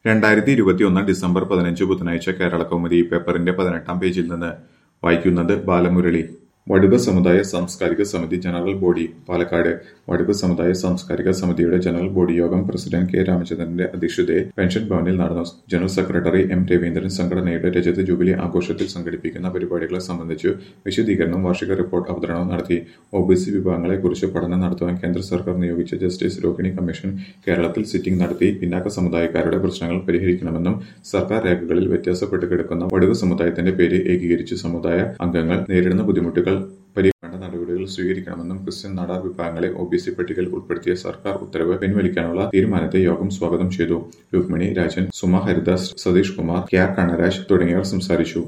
രണ്ടായിരത്തി ഇരുപത്തിയൊന്ന് ഡിസംബർ പതിനഞ്ച് ബുധനാഴ്ച കേരള കൗമുദി പേപ്പറിന്റെ പതിനെട്ടാം പേജിൽ നിന്ന് വായിക്കുന്നത് ബാലമുരളി വടുക സമുദായ സാംസ്കാരിക സമിതി ജനറൽ ബോഡി പാലക്കാട് വടുക സമുദായ സാംസ്കാരിക സമിതിയുടെ ജനറൽ ബോഡി യോഗം പ്രസിഡന്റ് കെ രാമചന്ദ്രന്റെ അധ്യക്ഷതയിൽ പെൻഷൻ ഭവനിൽ നടന്നു ജനറൽ സെക്രട്ടറി എം രവീന്ദ്രൻ സംഘടനയുടെ രജത ജൂബിലി ആഘോഷത്തിൽ സംഘടിപ്പിക്കുന്ന പരിപാടികളെ സംബന്ധിച്ച് വിശദീകരണവും വാർഷിക റിപ്പോർട്ട് അവതരണവും നടത്തി ഒ ബി സി വിഭാഗങ്ങളെക്കുറിച്ച് പഠനം നടത്തുവാൻ കേന്ദ്ര സർക്കാർ നിയോഗിച്ച ജസ്റ്റിസ് രോഹിണി കമ്മീഷൻ കേരളത്തിൽ സിറ്റിംഗ് നടത്തി പിന്നാക്ക സമുദായക്കാരുടെ പ്രശ്നങ്ങൾ പരിഹരിക്കണമെന്നും സർക്കാർ രേഖകളിൽ വ്യത്യാസപ്പെട്ട് കിടക്കുന്ന വടുക സമുദായത്തിന്റെ പേര് ഏകീകരിച്ച് സമുദായ അംഗങ്ങൾ നേരിടുന്ന ബുദ്ധിമുട്ടുകൾ പരിഹരിക്കേണ്ട നടപടികൾ സ്വീകരിക്കണമെന്നും ക്രിസ്ത്യൻ നാടാർ വിഭാഗങ്ങളെ ഒ ബി സി പട്ടികയിൽ ഉൾപ്പെടുത്തിയ സർക്കാർ ഉത്തരവ് പിൻവലിക്കാനുള്ള തീരുമാനത്തെ യോഗം സ്വാഗതം ചെയ്തു രുക്മിണി രാജൻ സുമ ഹരിദാസ് സതീഷ് കുമാർ കെ ആർ കണ്ണരാജ് തുടങ്ങിയവർ സംസാരിച്ചു